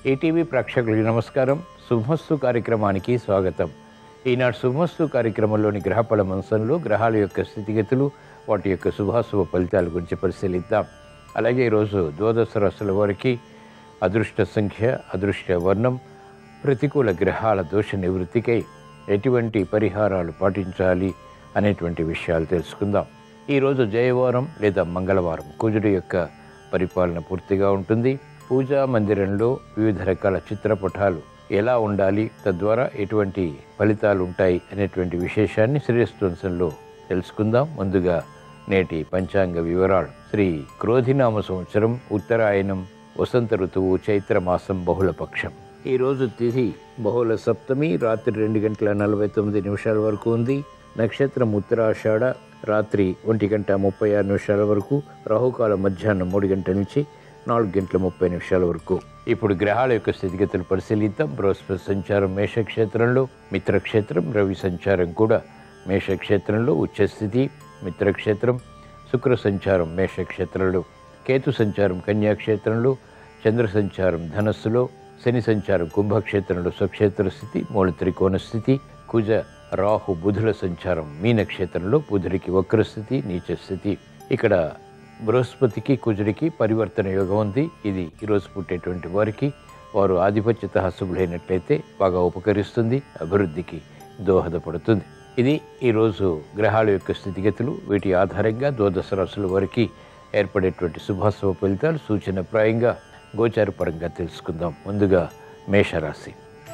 ETV ప్రేక్షకులకి నమస్కారం శుభమస్తు కార్యక్రమానికి స్వాగతం ఈనాడు శుభమస్తు కార్యక్రమంలోని గ్రహఫల మంచంలో గ్రహాల యొక్క స్థితిగతులు వాటి యొక్క శుభాశుభ ఫలితాల గురించి పరిశీలిద్దాం అలాగే ఈరోజు ద్వాదశ రాశుల వారికి అదృష్ట సంఖ్య అదృష్ట వర్ణం ప్రతికూల గ్రహాల దోష నివృత్తికై ఎటువంటి పరిహారాలు పాటించాలి అనేటువంటి విషయాలు తెలుసుకుందాం ఈరోజు జయవారం లేదా మంగళవారం కుజుడు యొక్క పరిపాలన పూర్తిగా ఉంటుంది పూజా మందిరంలో వివిధ రకాల చిత్రపటాలు ఎలా ఉండాలి తద్వారా ఎటువంటి ఫలితాలు ఉంటాయి అనేటువంటి విశేషాన్ని శ్రేయస్వంశంలో తెలుసుకుందాం ముందుగా నేటి పంచాంగ వివరాలు శ్రీ క్రోధినామ సంవత్సరం ఉత్తరాయణం వసంత ఋతువు చైత్రమాసం బహుళపక్షం ఈరోజు తిథి బహుళ సప్తమి రాత్రి రెండు గంటల నలభై తొమ్మిది నిమిషాల వరకు ఉంది నక్షత్రం ఉత్తరాషాఢ రాత్రి ఒంటి గంట ముప్పై ఆరు నిమిషాల వరకు రాహుకాల మధ్యాహ్నం మూడు గంటల నుంచి నాలుగు గంటల ముప్పై నిమిషాల వరకు ఇప్పుడు గ్రహాల యొక్క స్థితిగతులు పరిశీలిద్దాం బృహస్పతి సంచారం మేషక్షేత్రంలో మిత్రక్షేత్రం రవి సంచారం కూడా మేషక్షేత్రంలో ఉచ్చస్థితి మిత్రక్షేత్రం శుక్ర సంచారం మేషక్షేత్రంలో కేతు సంచారం కన్యాక్షేత్రంలో చంద్ర సంచారం ధనస్సులో శని సంచారం కుంభక్షేత్రంలో స్వక్షేత్ర స్థితి మూల త్రికోణ స్థితి కుజ రాహు బుధుల సంచారం మీనక్షేత్రంలో బుధుడికి వక్రస్థితి నీచ స్థితి ఇక్కడ బృహస్పతికి కుజుడికి పరివర్తన యోగం ఉంది ఇది ఈరోజు పుట్టేటువంటి వారికి వారు ఆధిపత్యత హసుబులైనట్లయితే బాగా ఉపకరిస్తుంది అభివృద్ధికి దోహదపడుతుంది ఇది ఈరోజు గ్రహాల యొక్క స్థితిగతులు వీటి ఆధారంగా ద్వాదశ రాశుల వారికి ఏర్పడేటువంటి శుభాశుభ ఫలితాలు సూచనప్రాయంగా గోచారపరంగా తెలుసుకుందాం ముందుగా మేషరాశి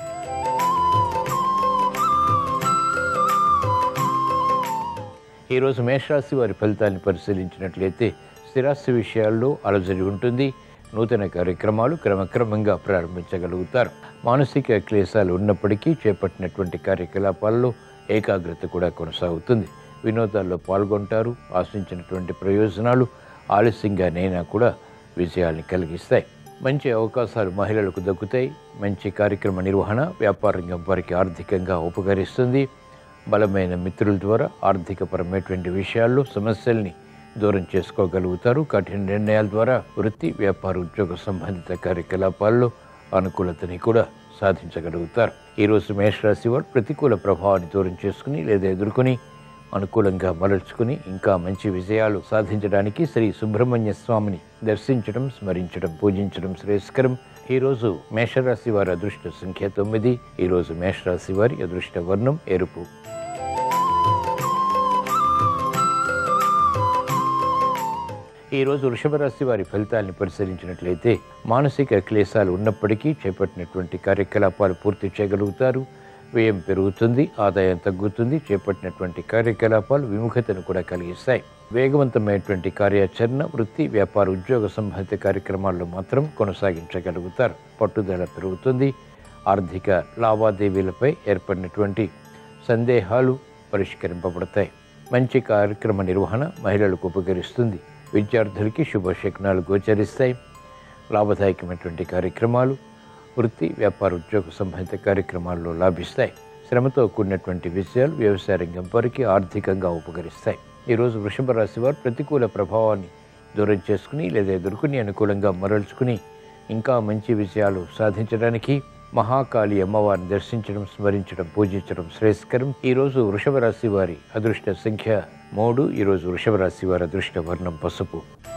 ఈరోజు మేషరాశి వారి ఫలితాన్ని పరిశీలించినట్లయితే స్థిరాస్తి విషయాల్లో అలజడి ఉంటుంది నూతన కార్యక్రమాలు క్రమక్రమంగా ప్రారంభించగలుగుతారు మానసిక క్లేశాలు ఉన్నప్పటికీ చేపట్టినటువంటి కార్యకలాపాల్లో ఏకాగ్రత కూడా కొనసాగుతుంది వినోదాల్లో పాల్గొంటారు ఆశించినటువంటి ప్రయోజనాలు ఆలస్యంగానైనా కూడా విజయాల్ని కలిగిస్తాయి మంచి అవకాశాలు మహిళలకు దక్కుతాయి మంచి కార్యక్రమ నిర్వహణ వ్యాపార రంగం వారికి ఆర్థికంగా ఉపకరిస్తుంది బలమైన మిత్రుల ద్వారా ఆర్థికపరమైనటువంటి విషయాల్లో సమస్యల్ని దూరం చేసుకోగలుగుతారు కఠిన నిర్ణయాల ద్వారా వృత్తి వ్యాపార ఉద్యోగ సంబంధిత కార్యకలాపాల్లో అనుకూలతని కూడా సాధించగలుగుతారు ఈరోజు మేషరాశి వారు ప్రతికూల ప్రభావాన్ని దూరం చేసుకుని లేదా ఎదుర్కొని అనుకూలంగా మరల్చుకుని ఇంకా మంచి విజయాలు సాధించడానికి శ్రీ సుబ్రహ్మణ్య స్వామిని దర్శించడం స్మరించడం పూజించడం శ్రేయస్కరం ఈరోజు మేషరాశి వారి అదృష్ట సంఖ్య తొమ్మిది ఈరోజు మేషరాశి వారి అదృష్ట వర్ణం ఎరుపు ఈరోజు వృషభ రాశి వారి ఫలితాలను పరిశీలించినట్లయితే మానసిక క్లేశాలు ఉన్నప్పటికీ చేపట్టినటువంటి కార్యకలాపాలు పూర్తి చేయగలుగుతారు వ్యయం పెరుగుతుంది ఆదాయం తగ్గుతుంది చేపట్టినటువంటి కార్యకలాపాలు విముఖతను కూడా కలిగిస్తాయి వేగవంతమైనటువంటి కార్యాచరణ వృత్తి వ్యాపార ఉద్యోగ సంబంధిత కార్యక్రమాల్లో మాత్రం కొనసాగించగలుగుతారు పట్టుదల పెరుగుతుంది ఆర్థిక లావాదేవీలపై ఏర్పడినటువంటి సందేహాలు పరిష్కరింపబడతాయి మంచి కార్యక్రమ నిర్వహణ మహిళలకు ఉపకరిస్తుంది విద్యార్థులకి శుభశకునాలు గోచరిస్తాయి లాభదాయకమైనటువంటి కార్యక్రమాలు వృత్తి వ్యాపార ఉద్యోగ సంబంధిత కార్యక్రమాల్లో లాభిస్తాయి శ్రమతో కూడినటువంటి విషయాలు వ్యవసాయ రంగం వారికి ఆర్థికంగా ఉపకరిస్తాయి ఈరోజు వృషభ రాశి వారు ప్రతికూల ప్రభావాన్ని దూరం చేసుకుని లేదా ఎదుర్కొని అనుకూలంగా మరల్చుకుని ఇంకా మంచి విజయాలు సాధించడానికి మహాకాళి అమ్మవారిని దర్శించడం స్మరించడం పూజించడం శ్రేయస్కరం ఈరోజు వృషభ రాశి వారి అదృష్ట సంఖ్య మూడు ఈరోజు వృషభ రాశి వారి అదృష్ట వర్ణం పసుపు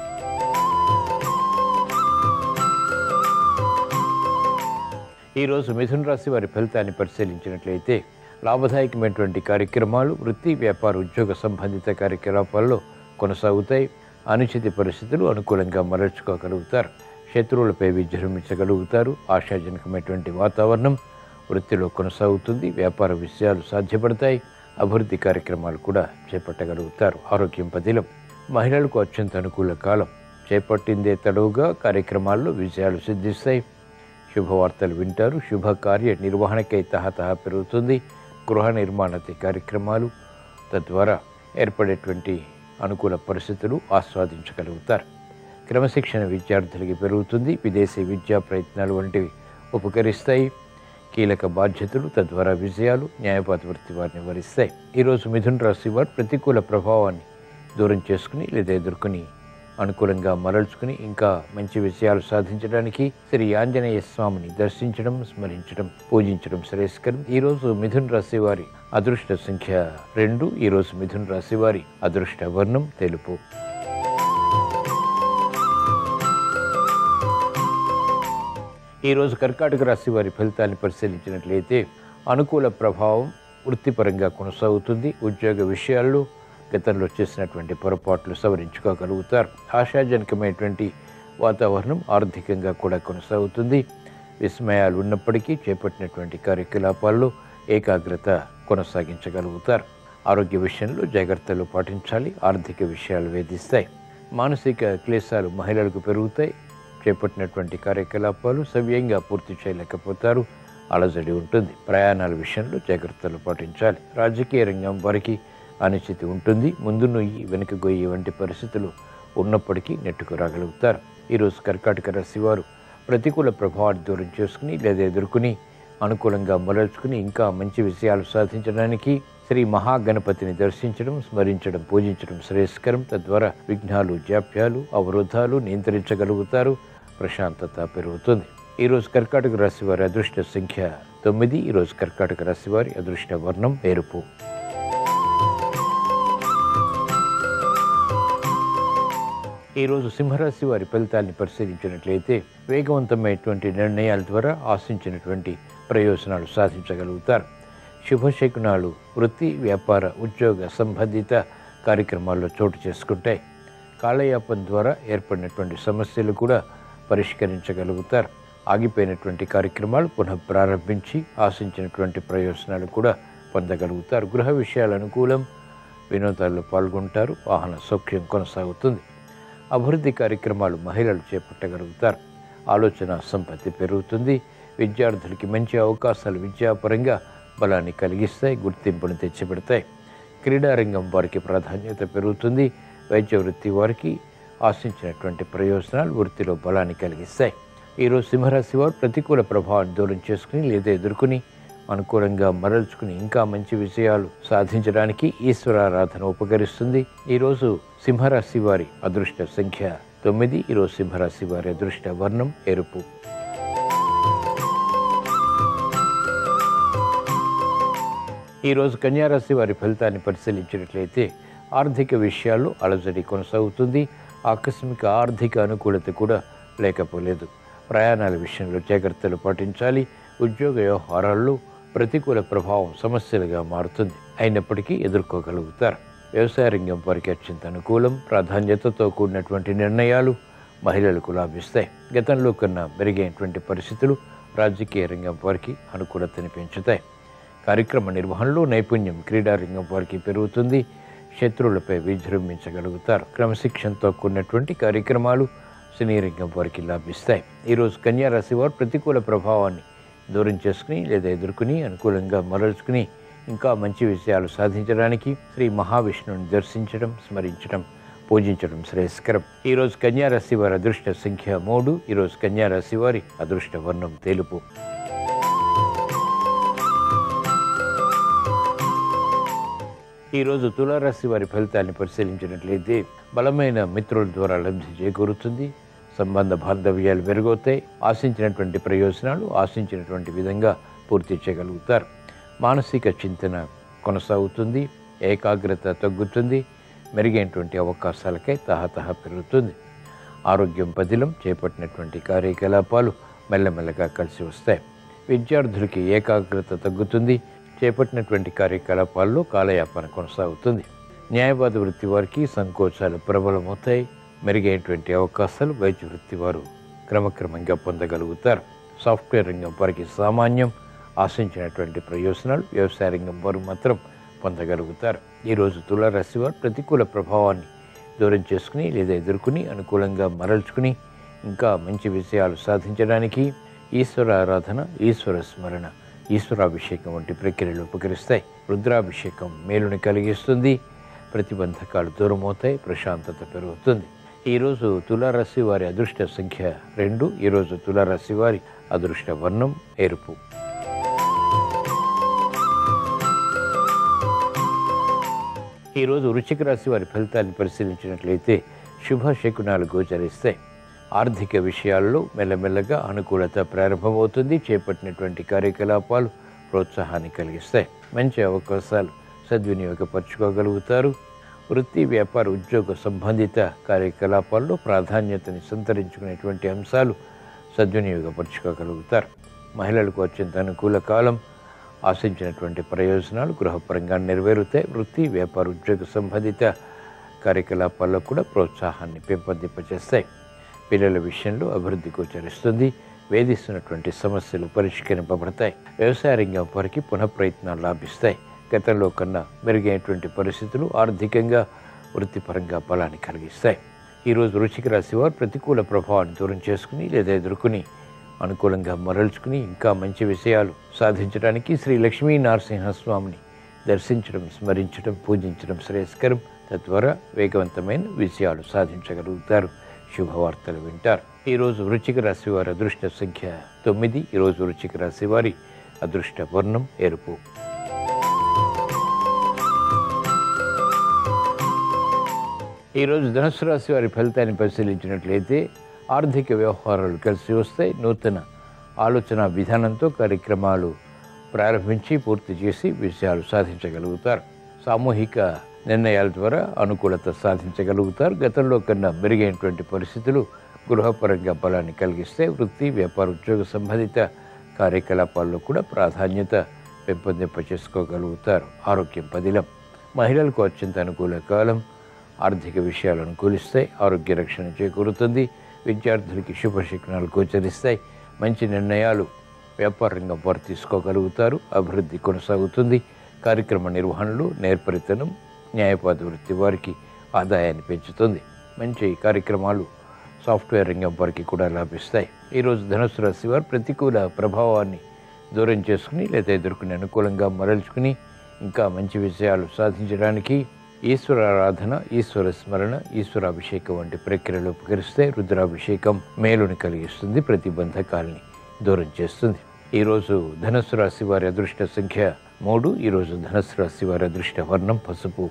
ఈరోజు మిథున రాశి వారి ఫలితాన్ని పరిశీలించినట్లయితే లాభదాయకమైనటువంటి కార్యక్రమాలు వృత్తి వ్యాపార ఉద్యోగ సంబంధిత కార్యకలాపాల్లో కొనసాగుతాయి అనుచిత పరిస్థితులు అనుకూలంగా మరల్చుకోగలుగుతారు శత్రువులపై విజృంభించగలుగుతారు ఆశాజనకమైనటువంటి వాతావరణం వృత్తిలో కొనసాగుతుంది వ్యాపార విషయాలు సాధ్యపడతాయి అభివృద్ధి కార్యక్రమాలు కూడా చేపట్టగలుగుతారు ఆరోగ్యం పదిలం మహిళలకు అత్యంత అనుకూల కాలం చేపట్టిందే తడవుగా కార్యక్రమాల్లో విజయాలు సిద్ధిస్తాయి శుభవార్తలు వింటారు శుభ కార్య నిర్వహణకై తహతహ పెరుగుతుంది గృహ నిర్మాణాది కార్యక్రమాలు తద్వారా ఏర్పడేటువంటి అనుకూల పరిస్థితులు ఆస్వాదించగలుగుతారు క్రమశిక్షణ విద్యార్థులకి పెరుగుతుంది విదేశీ విద్యా ప్రయత్నాలు వంటివి ఉపకరిస్తాయి కీలక బాధ్యతలు తద్వారా విజయాలు న్యాయపాత వృత్తి వారిని వరిస్తాయి ఈరోజు మిథున రాశి వారు ప్రతికూల ప్రభావాన్ని దూరం చేసుకుని లేదా ఎదుర్కొని అనుకూలంగా మరల్చుకుని ఇంకా మంచి విషయాలు సాధించడానికి శ్రీ ఆంజనేయ స్వామిని దర్శించడం స్మరించడం పూజించడం శ్రేయస్కరం ఈరోజు మిథున్ రాశి వారి అదృష్ట సంఖ్య రెండు ఈరోజు మిథున్ రాశి వారి అదృష్ట వర్ణం తెలుపు ఈరోజు కర్కాటక రాశి వారి ఫలితాన్ని పరిశీలించినట్లయితే అనుకూల ప్రభావం వృత్తిపరంగా కొనసాగుతుంది ఉద్యోగ విషయాల్లో గతంలో చేసినటువంటి పొరపాట్లు సవరించుకోగలుగుతారు ఆశాజనకమైనటువంటి వాతావరణం ఆర్థికంగా కూడా కొనసాగుతుంది విస్మయాలు ఉన్నప్పటికీ చేపట్టినటువంటి కార్యకలాపాల్లో ఏకాగ్రత కొనసాగించగలుగుతారు ఆరోగ్య విషయంలో జాగ్రత్తలు పాటించాలి ఆర్థిక విషయాలు వేధిస్తాయి మానసిక క్లేశాలు మహిళలకు పెరుగుతాయి చేపట్టినటువంటి కార్యకలాపాలు సవ్యంగా పూర్తి చేయలేకపోతారు అలజడి ఉంటుంది ప్రయాణాల విషయంలో జాగ్రత్తలు పాటించాలి రాజకీయ రంగం వారికి అనిశ్చితి ఉంటుంది ముందు నొయ్యి వెనుక గొయ్యి వంటి పరిస్థితులు ఉన్నప్పటికీ నెట్టుకు రాగలుగుతారు ఈరోజు కర్కాటక రాశి వారు ప్రతికూల ప్రభావాన్ని దూరం చేసుకుని లేదా ఎదుర్కొని అనుకూలంగా మరల్చుకుని ఇంకా మంచి విషయాలు సాధించడానికి శ్రీ మహాగణపతిని దర్శించడం స్మరించడం పూజించడం శ్రేయస్కరం తద్వారా విఘ్నాలు జాప్యాలు అవరోధాలు నియంత్రించగలుగుతారు ప్రశాంతత పెరుగుతుంది ఈరోజు కర్కాటక రాశి వారి అదృష్ట సంఖ్య తొమ్మిది ఈరోజు కర్కాటక రాశి వారి అదృష్ట వర్ణం ఎరుపు ఈరోజు సింహరాశి వారి ఫలితాన్ని పరిశీలించినట్లయితే వేగవంతమైనటువంటి నిర్ణయాల ద్వారా ఆశించినటువంటి ప్రయోజనాలు సాధించగలుగుతారు శుభశకునాలు వృత్తి వ్యాపార ఉద్యోగ సంబంధిత కార్యక్రమాల్లో చోటు చేసుకుంటాయి కాలయాపన ద్వారా ఏర్పడినటువంటి సమస్యలు కూడా పరిష్కరించగలుగుతారు ఆగిపోయినటువంటి కార్యక్రమాలు పునః ప్రారంభించి ఆశించినటువంటి ప్రయోజనాలు కూడా పొందగలుగుతారు గృహ విషయాల అనుకూలం వినోదాల్లో పాల్గొంటారు వాహన సౌఖ్యం కొనసాగుతుంది అభివృద్ధి కార్యక్రమాలు మహిళలు చేపట్టగలుగుతారు ఆలోచన సంపత్తి పెరుగుతుంది విద్యార్థులకి మంచి అవకాశాలు విద్యాపరంగా బలాన్ని కలిగిస్తాయి గుర్తింపును తెచ్చిపెడతాయి క్రీడారంగం వారికి ప్రాధాన్యత పెరుగుతుంది వైద్య వృత్తి వారికి ఆశించినటువంటి ప్రయోజనాలు వృత్తిలో బలాన్ని కలిగిస్తాయి ఈరోజు సింహరాశి వారు ప్రతికూల ప్రభావాన్ని దూరం చేసుకుని లేదా ఎదుర్కొని అనుకూలంగా మరల్చుకుని ఇంకా మంచి విషయాలు సాధించడానికి ఈశ్వరారాధన ఉపకరిస్తుంది ఈరోజు సింహరాశి వారి అదృష్ట సంఖ్య తొమ్మిది ఈరోజు సింహరాశి వారి అదృష్ట వర్ణం ఎరుపు ఈరోజు కన్యారాశి వారి ఫలితాన్ని పరిశీలించినట్లయితే ఆర్థిక విషయాల్లో అలజడి కొనసాగుతుంది ఆకస్మిక ఆర్థిక అనుకూలత కూడా లేకపోలేదు ప్రయాణాల విషయంలో జాగ్రత్తలు పాటించాలి ఉద్యోగ వ్యవహారాల్లో ప్రతికూల ప్రభావం సమస్యలుగా మారుతుంది అయినప్పటికీ ఎదుర్కోగలుగుతారు వ్యవసాయ రంగం వారికి అత్యంత అనుకూలం ప్రాధాన్యతతో కూడినటువంటి నిర్ణయాలు మహిళలకు లాభిస్తాయి గతంలో కన్నా మెరుగైనటువంటి పరిస్థితులు రాజకీయ రంగం వారికి అనుకూలతని పెంచుతాయి కార్యక్రమ నిర్వహణలో నైపుణ్యం క్రీడారంగం వారికి పెరుగుతుంది శత్రువులపై విజృంభించగలుగుతారు క్రమశిక్షణతో కూడినటువంటి కార్యక్రమాలు సినీ రంగం వారికి లాభిస్తాయి ఈరోజు కన్యా రాశి వారు ప్రతికూల ప్రభావాన్ని దూరం చేసుకుని లేదా ఎదుర్కొని అనుకూలంగా మరల్చుకుని ఇంకా మంచి విషయాలు సాధించడానికి శ్రీ మహావిష్ణువుని దర్శించడం స్మరించడం పూజించడం శ్రేయస్కరం ఈరోజు కన్యా రాశి వారి అదృష్ట సంఖ్య మూడు ఈరోజు కన్యా రాశి వారి అదృష్ట వర్ణం తెలుపు ఈరోజు తులారాశి వారి ఫలితాన్ని పరిశీలించినట్లయితే బలమైన మిత్రుల ద్వారా లబ్ధి చేకూరుతుంది సంబంధ బాంధవ్యాలు మెరుగవుతాయి ఆశించినటువంటి ప్రయోజనాలు ఆశించినటువంటి విధంగా పూర్తి చేయగలుగుతారు మానసిక చింతన కొనసాగుతుంది ఏకాగ్రత తగ్గుతుంది మెరుగైనటువంటి అవకాశాలకై తహతహ పెరుగుతుంది ఆరోగ్యం పదిలం చేపట్టినటువంటి కార్యకలాపాలు మెల్లమెల్లగా కలిసి వస్తాయి విద్యార్థులకి ఏకాగ్రత తగ్గుతుంది చేపట్టినటువంటి కార్యకలాపాల్లో కాలయాపన కొనసాగుతుంది న్యాయవాద వృత్తి వారికి సంకోచాలు ప్రబలమవుతాయి మెరుగైనటువంటి అవకాశాలు వైద్య వృత్తి వారు క్రమక్రమంగా పొందగలుగుతారు సాఫ్ట్వేర్ రంగం వారికి సామాన్యం ఆశించినటువంటి ప్రయోజనాలు వ్యవసాయ రంగం వారు మాత్రం పొందగలుగుతారు ఈరోజు తులారాశి వారు ప్రతికూల ప్రభావాన్ని దూరం చేసుకుని లేదా ఎదుర్కొని అనుకూలంగా మరల్చుకుని ఇంకా మంచి విషయాలు సాధించడానికి ఈశ్వర ఆరాధన ఈశ్వర స్మరణ ఈశ్వరాభిషేకం వంటి ప్రక్రియలు ఉపకరిస్తాయి రుద్రాభిషేకం మేలుని కలిగిస్తుంది ప్రతిబంధకాలు దూరమవుతాయి ప్రశాంతత పెరుగుతుంది ఈరోజు తులారాశి వారి అదృష్ట సంఖ్య రెండు ఈరోజు తులారాశి వారి అదృష్ట వర్ణం ఎరుపు ఈరోజు వృశ్చిక రాశి వారి ఫలితాన్ని పరిశీలించినట్లయితే శుభ శకునాలు గోచరిస్తాయి ఆర్థిక విషయాల్లో మెల్లమెల్లగా అనుకూలత ప్రారంభమవుతుంది చేపట్టినటువంటి కార్యకలాపాలు ప్రోత్సాహాన్ని కలిగిస్తాయి మంచి అవకాశాలు సద్వినియోగపరచుకోగలుగుతారు వృత్తి వ్యాపార ఉద్యోగ సంబంధిత కార్యకలాపాల్లో ప్రాధాన్యతని సంతరించుకునేటువంటి అంశాలు సద్వినియోగపరచుకోగలుగుతారు మహిళలకు అత్యంత అనుకూల కాలం ఆశించినటువంటి ప్రయోజనాలు గృహపరంగా నెరవేరుతాయి వృత్తి వ్యాపార ఉద్యోగ సంబంధిత కార్యకలాపాల్లో కూడా ప్రోత్సాహాన్ని పెంపొందింపచేస్తాయి పిల్లల విషయంలో అభివృద్ధి గోచరిస్తుంది వేధిస్తున్నటువంటి సమస్యలు పరిష్కరింపబడతాయి వ్యవసాయ రంగం వారికి పునఃప్రయత్నాలు లాభిస్తాయి గతంలో కన్నా మెరుగైనటువంటి పరిస్థితులు ఆర్థికంగా వృత్తిపరంగా బలాన్ని కలిగిస్తాయి ఈరోజు వృశ్చిక రాశి వారు ప్రతికూల ప్రభావాన్ని దూరం చేసుకుని లేదా ఎదుర్కొని అనుకూలంగా మరల్చుకుని ఇంకా మంచి విషయాలు సాధించడానికి శ్రీ లక్ష్మీ నరసింహస్వామిని దర్శించడం స్మరించడం పూజించడం శ్రేయస్కరం తద్వారా వేగవంతమైన విజయాలు సాధించగలుగుతారు శుభవార్తలు వింటారు ఈరోజు వృశ్చిక రాశి వారి అదృష్ట సంఖ్య తొమ్మిది ఈరోజు వృశ్చిక రాశి వారి అదృష్ట వర్ణం ఎరుపు ఈరోజు ధనుసు రాశి వారి ఫలితాన్ని పరిశీలించినట్లయితే ఆర్థిక వ్యవహారాలు కలిసి వస్తాయి నూతన ఆలోచన విధానంతో కార్యక్రమాలు ప్రారంభించి పూర్తి చేసి విజయాలు సాధించగలుగుతారు సామూహిక నిర్ణయాల ద్వారా అనుకూలత సాధించగలుగుతారు గతంలో కన్నా మెరుగైనటువంటి పరిస్థితులు గృహపరంగా బలాన్ని కలిగిస్తే వృత్తి వ్యాపార ఉద్యోగ సంబంధిత కార్యకలాపాల్లో కూడా ప్రాధాన్యత పెంపొందింప చేసుకోగలుగుతారు ఆరోగ్యం పదిలం మహిళలకు అత్యంత అనుకూల కాలం ఆర్థిక విషయాలు అనుకూలిస్తాయి ఆరోగ్య రక్షణ చేకూరుతుంది విద్యార్థులకి శుభశిక్షణాలు గోచరిస్తాయి మంచి నిర్ణయాలు వ్యాపార రంగం వారు తీసుకోగలుగుతారు అభివృద్ధి కొనసాగుతుంది కార్యక్రమ నిర్వహణలో నేర్పరితనం న్యాయపాద వృత్తి వారికి ఆదాయాన్ని పెంచుతుంది మంచి కార్యక్రమాలు సాఫ్ట్వేర్ రంగం వారికి కూడా లాభిస్తాయి ఈరోజు ధనుసు రాశి వారు ప్రతికూల ప్రభావాన్ని దూరం చేసుకుని లేదా ఎదుర్కొని అనుకూలంగా మరల్చుకుని ఇంకా మంచి విషయాలు సాధించడానికి ఈశ్వర ఆరాధన ఈశ్వర స్మరణ ఈశ్వరాభిషేకం వంటి ప్రక్రియలు ఉపకరిస్తే రుద్రాభిషేకం మేలుని కలిగిస్తుంది ప్రతిబంధకాల్ని దూరం చేస్తుంది ఈరోజు ధనస్సు రాశి వారి అదృష్ట సంఖ్య మూడు ఈరోజు ధనస్సు రాశి వారి అదృష్ట వర్ణం పసుపు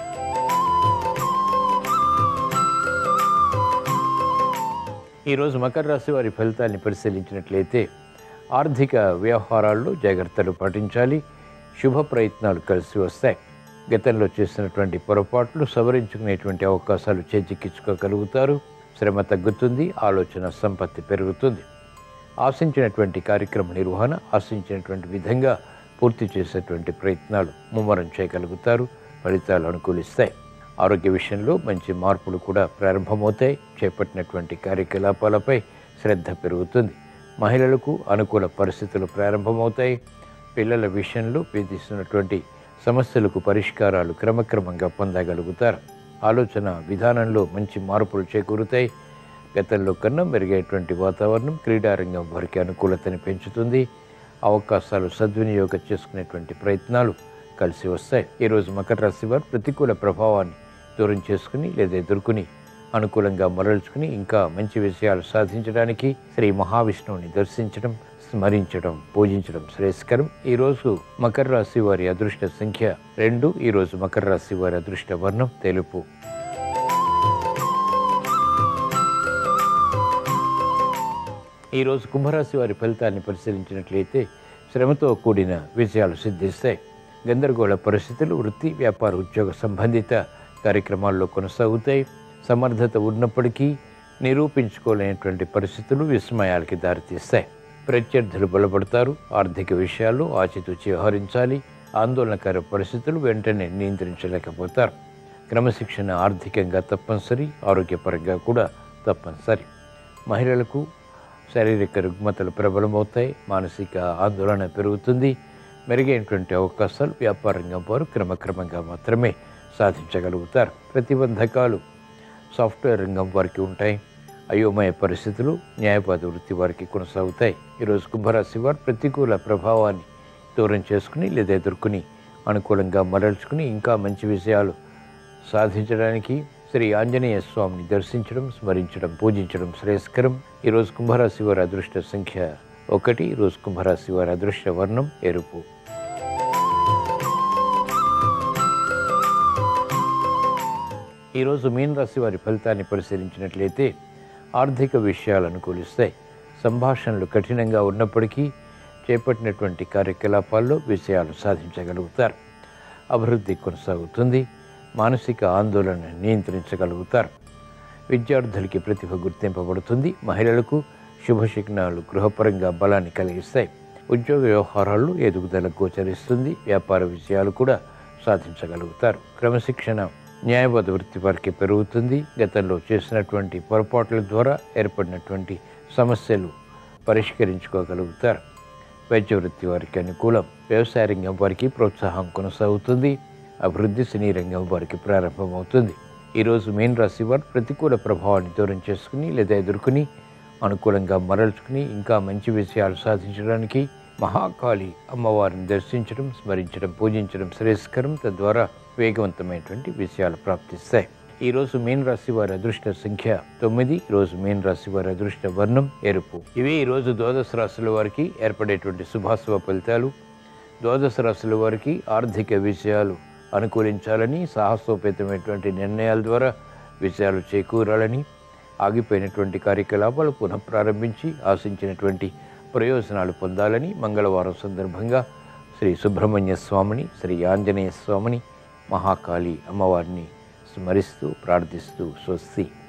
ఈరోజు మకర రాశి వారి ఫలితాన్ని పరిశీలించినట్లయితే ఆర్థిక వ్యవహారాల్లో జాగ్రత్తలు పాటించాలి శుభ ప్రయత్నాలు కలిసి వస్తాయి గతంలో చేసినటువంటి పొరపాట్లు సవరించుకునేటువంటి అవకాశాలు చేజిక్కించుకోగలుగుతారు శ్రమ తగ్గుతుంది ఆలోచన సంపత్తి పెరుగుతుంది ఆశించినటువంటి కార్యక్రమ నిర్వహణ ఆశించినటువంటి విధంగా పూర్తి చేసేటువంటి ప్రయత్నాలు ముమ్మరం చేయగలుగుతారు ఫలితాలు అనుకూలిస్తాయి ఆరోగ్య విషయంలో మంచి మార్పులు కూడా ప్రారంభమవుతాయి చేపట్టినటువంటి కార్యకలాపాలపై శ్రద్ధ పెరుగుతుంది మహిళలకు అనుకూల పరిస్థితులు ప్రారంభమవుతాయి పిల్లల విషయంలో వేధిస్తున్నటువంటి సమస్యలకు పరిష్కారాలు క్రమక్రమంగా పొందగలుగుతారు ఆలోచన విధానంలో మంచి మార్పులు చేకూరుతాయి గతంలో కన్నా మెరుగైనటువంటి వాతావరణం క్రీడారంగం వారికి అనుకూలతని పెంచుతుంది అవకాశాలు సద్వినియోగం చేసుకునేటువంటి ప్రయత్నాలు కలిసి వస్తాయి ఈరోజు మకర రాశి వారు ప్రతికూల ప్రభావాన్ని దూరం చేసుకుని లేదా ఎదుర్కొని అనుకూలంగా మరల్చుకుని ఇంకా మంచి విషయాలు సాధించడానికి శ్రీ మహావిష్ణువుని దర్శించడం స్మరించడం పూజించడం శ్రేయస్కరం ఈరోజు మకర రాశి వారి అదృష్ట సంఖ్య రెండు ఈరోజు మకర రాశి వారి అదృష్ట వర్ణం తెలుపు ఈరోజు కుంభరాశి వారి ఫలితాన్ని పరిశీలించినట్లయితే శ్రమతో కూడిన విజయాలు సిద్ధిస్తాయి గందరగోళ పరిస్థితులు వృత్తి వ్యాపార ఉద్యోగ సంబంధిత కార్యక్రమాల్లో కొనసాగుతాయి సమర్థత ఉన్నప్పటికీ నిరూపించుకోలేనటువంటి పరిస్థితులు విస్మయాలకి దారితీస్తాయి ప్రత్యర్థులు బలపడతారు ఆర్థిక విషయాల్లో ఆచితూచి వ్యవహరించాలి ఆందోళనకర పరిస్థితులు వెంటనే నియంత్రించలేకపోతారు క్రమశిక్షణ ఆర్థికంగా తప్పనిసరి ఆరోగ్యపరంగా కూడా తప్పనిసరి మహిళలకు శారీరక రుగ్మతలు ప్రబలమవుతాయి మానసిక ఆందోళన పెరుగుతుంది మెరుగైనటువంటి అవకాశాలు వ్యాపార రంగం వారు క్రమక్రమంగా మాత్రమే సాధించగలుగుతారు ప్రతిబంధకాలు సాఫ్ట్వేర్ రంగం వారికి ఉంటాయి అయోమయ పరిస్థితులు న్యాయవాద వృత్తి వారికి కొనసాగుతాయి ఈరోజు కుంభరాశి వారు ప్రతికూల ప్రభావాన్ని దూరం చేసుకుని లేదా ఎదుర్కొని అనుకూలంగా మరల్చుకుని ఇంకా మంచి విషయాలు సాధించడానికి శ్రీ ఆంజనేయ స్వామిని దర్శించడం స్మరించడం పూజించడం శ్రేయస్కరం ఈరోజు కుంభరాశి వారి అదృష్ట సంఖ్య ఒకటి ఈరోజు కుంభరాశి వారి అదృష్ట వర్ణం ఎరుపు ఈరోజు మీన రాశి వారి ఫలితాన్ని పరిశీలించినట్లయితే ఆర్థిక విషయాలు అనుకూలిస్తాయి సంభాషణలు కఠినంగా ఉన్నప్పటికీ చేపట్టినటువంటి కార్యకలాపాల్లో విజయాలు సాధించగలుగుతారు అభివృద్ధి కొనసాగుతుంది మానసిక ఆందోళన నియంత్రించగలుగుతారు విద్యార్థులకి ప్రతిభ గుర్తింపబడుతుంది మహిళలకు శుభశిగ్నాలు గృహపరంగా బలాన్ని కలిగిస్తాయి ఉద్యోగ వ్యవహారాల్లో ఎదుగుదల గోచరిస్తుంది వ్యాపార విజయాలు కూడా సాధించగలుగుతారు క్రమశిక్షణ న్యాయబద్ధ వృత్తి వారికి పెరుగుతుంది గతంలో చేసినటువంటి పొరపాట్ల ద్వారా ఏర్పడినటువంటి సమస్యలు పరిష్కరించుకోగలుగుతారు వైద్య వృత్తి వారికి అనుకూలం వ్యవసాయ రంగం వారికి ప్రోత్సాహం కొనసాగుతుంది అభివృద్ధి సినీ రంగం వారికి ప్రారంభమవుతుంది ఈరోజు మీన రాశి వారు ప్రతికూల ప్రభావాన్ని దూరం చేసుకుని లేదా ఎదుర్కొని అనుకూలంగా మరల్చుకుని ఇంకా మంచి విషయాలు సాధించడానికి మహాకాళి అమ్మవారిని దర్శించడం స్మరించడం పూజించడం శ్రేయస్కరం తద్వారా వేగవంతమైనటువంటి విషయాలు ప్రాప్తిస్తాయి ఈ రోజు మీన రాశి వారి అదృష్ట సంఖ్య తొమ్మిది ఈ రోజు మీన రాశి వారి అదృష్ట వర్ణం ఎరుపు ఇవి ఈ రోజు ద్వాదశ రాశుల వారికి ఏర్పడేటువంటి శుభాశుభ ఫలితాలు ద్వాదశ రాశుల వారికి ఆర్థిక విషయాలు అనుకూలించాలని సాహసోపేతమైనటువంటి నిర్ణయాల ద్వారా విజయాలు చేకూరాలని ఆగిపోయినటువంటి కార్యకలాపాలు పునఃప్రారంభించి ఆశించినటువంటి ప్రయోజనాలు పొందాలని మంగళవారం సందర్భంగా శ్రీ సుబ్రహ్మణ్య స్వామిని శ్రీ ఆంజనేయ స్వామిని మహాకాళి అమ్మవారిని స్మరిస్తూ ప్రార్థిస్తూ స్వస్తి